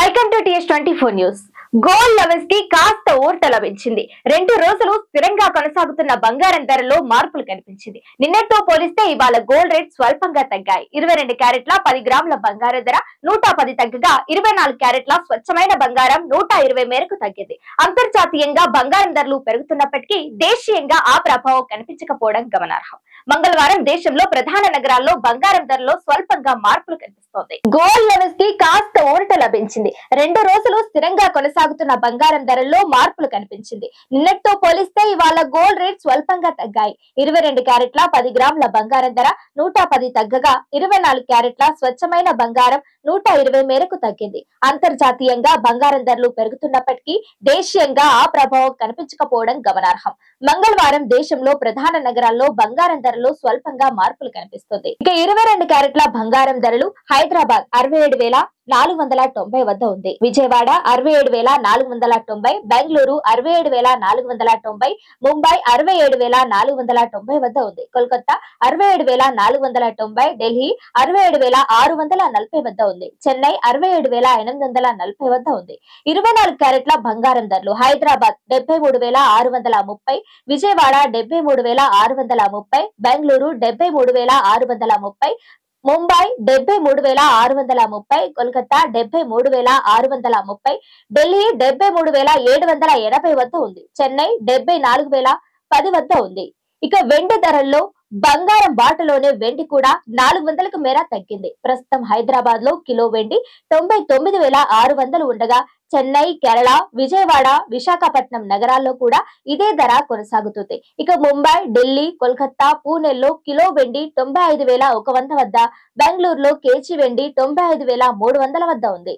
welcome to TS twenty four news gold levels కి కాస్త ఊరట లభించింది రెండు రోజులు స్థిరంగా కొనసాగుతున్న బంగారం ధరలో మార్పులు కనిపించింది నిన్నటితో పోలిస్తే ఇవాళ గోల్డ్ రేట్ స్వల్పంగా తగ్గాయి ఇరవై రెండు క్యారెట్ల పది గ్రాముల బంగారం ధర నూట పది తగ్గగా ఇరవై నాలుగు క్యారెట్ల స్వచ్ఛమైన బంగారం నూట ఇరవై మేరకు తగ్గింది అంతర్జాతీయంగా బంగారం ధరలు పెరుగుతున్నప్పటికీ దేశీయంగా ఆ ప్రభావం కనిపించకపోవడం గమనార్హం మంగళవారం దేశంలో ప్రధాన నగరాల్లో బంగారం ధరలో స్వల్పంగా మార్పులు కనిపిస్తోంది గోల్డ్ లెవెల్స్ కి కాస్త ఊరట లభించింది రెండు రోజులు స్థిరంగా కొనసాగుతున్న బంగారం ధరల్లో మార్పులు కనిపించింది నిన్నటితో పోలిస్తే ఇవాళ గోల్డ్ రేట్ స్వల్పంగా తగ్గాయి ఇరవై రెండు క్యారెట్ల పది గ్రాముల బంగారం ధర నూట పది తగ్గగా ఇరవై నాలుగు క్యారెట్ల స్వచ్ఛమైన బంగారం నూట ఇరవై మేరకు తగ్గింది అంతర్జాతీయంగా బంగారం ధరలు పెరుగుతున్నప్పటికీ దేశీయంగా ఆ ప్రభావం కనిపించకపోవడం గమనార్హం మంగళవారం దేశంలో ప్రధాన నగరాల్లో బంగారం ధరలో స్వల్పంగా మార్పులు కనిపిస్తుంది ఇక ఇరవై రెండు క్యారెట్ల బంగారం ధరలు హైదరాబాద్ అరవై ఏడు వేల నాలుగు వందల తొంభై వద్ద ఉంది విజయవాడ అరవై ఏడు వేల నాలుగు వందల తొంభై బెంగళూరు అరవై ఏడు వేల నాలుగు వందల తొంభై ముంబై అరవై ఏడు వేల నాలుగు వందల తొంభై వద్ద ఉంది కోల్కతా అరవై ఏడు వేల నాలుగు వందల తొంభై ఢిల్లీ అరవై ఏడు వేల ఆరు వందల నలభై వద్ద ఉంది చెన్నై అరవై ఏడు వేల ఎనిమిది వందల నలభై వద్ద ఉంది ఇరవై నాలుగు క్యారెట్ల బంగారం ధరలు హైదరాబాద్ డెబ్బై మూడు వేల ఆరు వందల ముప్పై విజయవాడ డెబ్బై మూడు వేల ఆరు వందల ముప్పై బెంగళూరు డెబ్బై మూడు వేల ఆరు వందల ముప్పై ముంబై డెబ్బై మూడు వేల ఆరు వందల ముప్పై కోల్కతా డెబ్బై మూడు వేల ఆరు వందల ముప్పై ఢిల్లీ డెబ్బై మూడు వేల ఏడు వందల ఎనభై వద్ద ఉంది చెన్నై డెబ్బై నాలుగు వేల పది వద్ద ఉంది ఇక వెండి ధరల్లో బంగారం బాటలోనే వెండి కూడా నాలుగు వందలకు మేర తగ్గింది ప్రస్తుతం హైదరాబాద్ లో కిలో వెండి తొంభై తొమ్మిది వేల ఆరు వందలు ఉండగా చెన్నై కేరళ విజయవాడ విశాఖపట్నం నగరాల్లో కూడా ఇదే ధర కొనసాగుతుంది ఇక ముంబై ఢిల్లీ కోల్కతా పూణెల్లో కిలో వెండి తొంభై ఐదు వేల ఒక వంద వద్ద బెంగళూరులో కేజీ వెండి తొంభై ఐదు వేల మూడు వందల వద్ద ఉంది